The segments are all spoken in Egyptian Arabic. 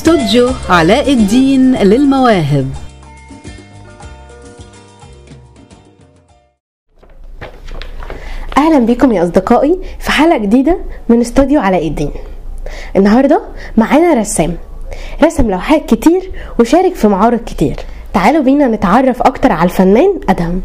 استوديو علاء الدين للمواهب اهلا بيكم يا اصدقائي في حلقه جديده من استوديو علاء الدين النهارده معانا رسام رسم لوحات كتير وشارك في معارض كتير تعالوا بينا نتعرف اكتر على الفنان ادهم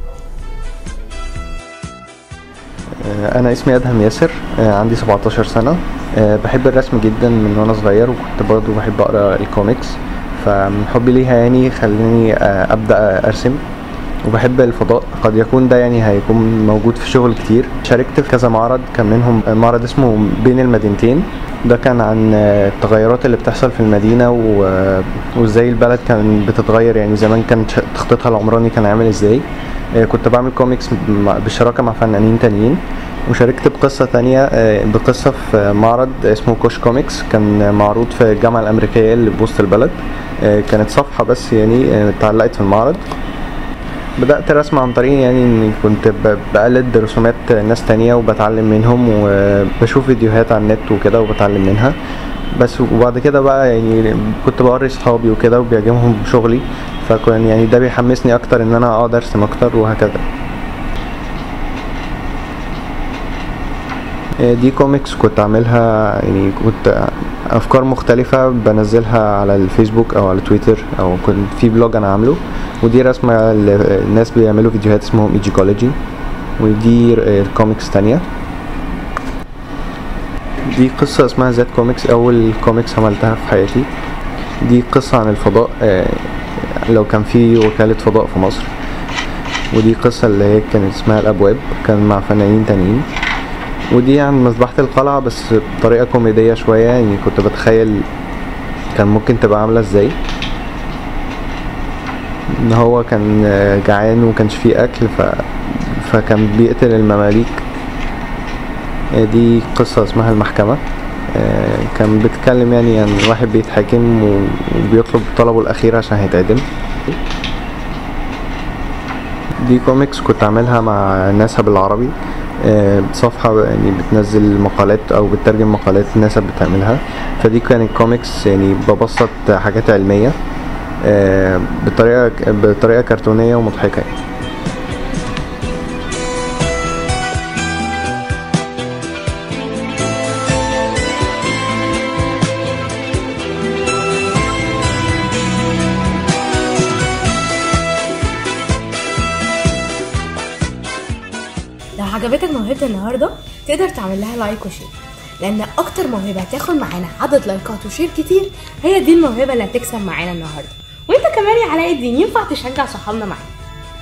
انا اسمي ادهم ياسر آه، عندي 17 سنه آه، بحب الرسم جدا من وانا صغير وكنت برضو بحب اقرا الكوميكس فمن حبي ليها يعني خلاني آه، ابدا ارسم وبحب الفضاء قد يكون ده يعني هيكون موجود في شغل كتير شاركت في كذا معرض كان منهم معرض اسمه بين المدينتين ده كان عن آه، التغيرات اللي بتحصل في المدينة و- وازاي البلد كان بتتغير يعني زمان كان ش- تخطيطها العمراني كان عامل ازاي آه، كنت بعمل كوميكس مع- بالشراكة مع فنانين تانيين وشاركت بقصة تانية آه، بقصة في معرض اسمه كوش كوميكس كان معروض في الجامعة الأمريكية اللي بوسط البلد آه، كانت صفحة بس يعني آه، اتعلقت في المعرض بدأت الرسم عن طريق يعني اني كنت ب- بقلد رسومات ناس تانية وبتعلم منهم وبشوف فيديوهات على النت وكده وبتعلم منها بس وبعد كده بقى يعني كنت بوري صحابي وكده وبيعجبهم شغلي فكان يعني ده بيحمسني اكتر ان انا اقعد ارسم اكتر وهكذا دي كوميكس كنت عاملها يعني كنت افكار مختلفة بنزلها على الفيسبوك او على تويتر او كنت في بلوج انا عامله ودي رسمة ل- الناس بيعملوا فيديوهات اسمهم ايجيكولوجي ودي ر- كوميكس تانية دي قصة اسمها زاد كوميكس اول كوميكس عملتها في حياتي دي قصة عن الفضاء آه، لو كان في وكالة فضاء في مصر ودي قصة اللي هي كانت اسمها الابواب كان مع فنانين تانيين ودي عن مذبحة القلعة بس بطريقة كوميدية شوية يعني كنت بتخيل كان ممكن تبقى عاملة ازاي ان هو كان آه، جعان ومكانش فيه اكل ف... فكان بيقتل المماليك آه، دي قصة اسمها المحكمة آه، كان بيتكلم يعني عن واحد بيتحاكم و- وبيطلب طلبه الأخير عشان هيتعدم دي كوميكس كنت عاملها مع ناسا بالعربي آه، صفحة يعني بتنزل مقالات أو بتترجم مقالات ناسا بتعملها فدي كانت كوميكس يعني ببسط حاجات علمية آه، بطريقة بطريقة كرتونية ومضحكة يعني. لو عجبتك موهبه النهارده تقدر تعمل لها لايك وشير لان اكتر موهبه هتاخد معانا عدد لايكات وشير كتير هي دي الموهبه اللي هتكسب معانا النهارده وانت كمان يا علاء الدين ينفع تشجع صحابنا معانا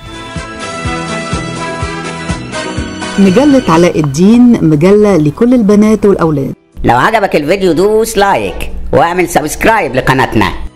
مجلة علاء الدين مجلة لكل البنات والأولاد لو عجبك الفيديو دوس لايك واعمل سبسكرايب لقناتنا